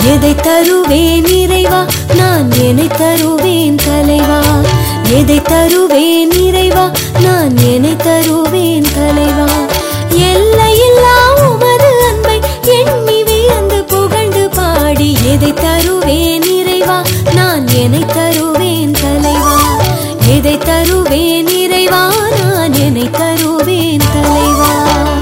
எதை தருவேன் இறைவா நான் என்னை தருவேன் தலைவா எதை தருவேன் இறைவா நான் என்னை தருவேன் தலைவா எல்லையில்லா உமது அன்பை எண்ணி வியந்து புகழ்ந்து பாடி எதை தருவேன் இறைவா நான் என்னை தருவேன் தலைவா எதை தருவேன் இறைவா நான் என்னை தருவேன் தலைவா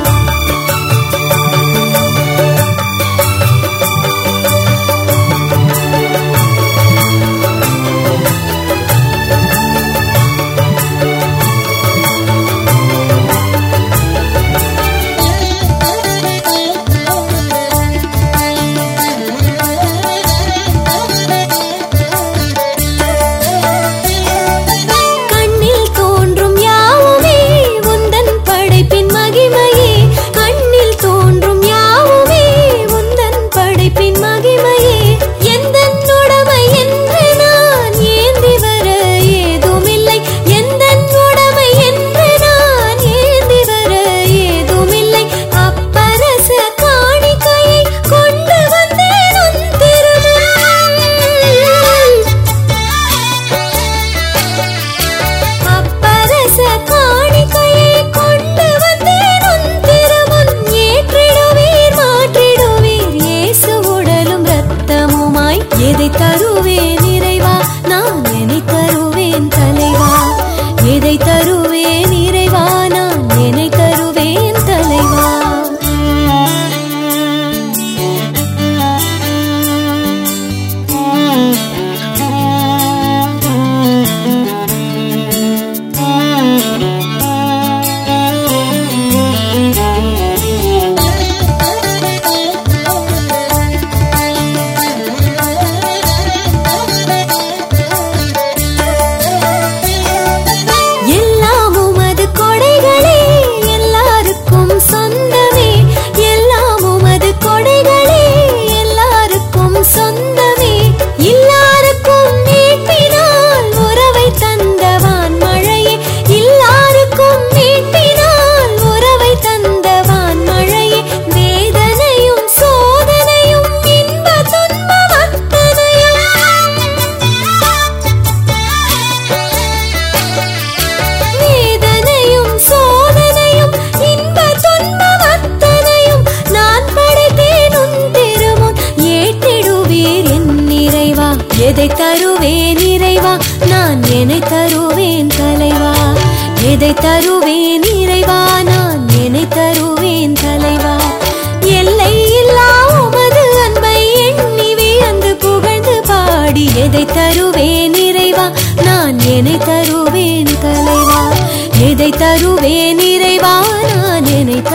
கண்ணில் தோன்றும் யாவுமே உந்தன் படைப்பின் மகிமையே கண்ணில் தோன்றும் யாவுமே உந்தன் படைப்பின் மகிமையே எந்தன் உடமை என்று நான் ஏந்தி வர ஏதுமில்லை எந்தன் உடமை என்று நான் ஏந்தி வர ஏதுமில்லை அப்பரச காணிக்கையை கொண்டு வந்தேன் உன் திருமுன் அப்பரச காணிக்கையை கொண்டு வந்தேன் உன் திருமுன் ஏற்றிடுவீர் மாற்றிடுவீர் இயேசு உடலும் இரத்தமுமாய் எதை தருவேன் இறைவா நான் என்னை தருவேன் தலைவா எதை தருவேன் இறைவா நான் என்னை தருவேன் தலைவா எல்லாம் உமது கொடைகளே எல்லாருக்கும் சொந்தமே எல்லாம் உமது கொடைகளே எல்லாருக்கும் சொந்தமே எல்லாருக்கும் மீட்பினால் உறவை தந்தவான் மழையே எல்லாருக்கும் மீட்பினால் உறவை தந்தவான் மழையே வேதனையும் சோதனையும் இன்ப துன்பம் அத்தனையும் வேதனையும் சோதனையும் இன்ப துன்பம் அத்தனையும் நான் படைத்தேன் உன் திருமுன் ஏற்றிடுவீர் என் இறைவா எதை தருவேன் இறைவா நான் என்னை தருவேன் தலைவா எதை தருவேன் இறைவா நான் என்னை தருவேன் தலைவா எல்லை இல்லா உமது அன்பை எண்ணி வியந்து புகழ்ந்து பாடி எதை தருவேன் இறைவா நான் என்னை தருவேன் தலைவா எதை தருவேன் இறைவா நான் என்னை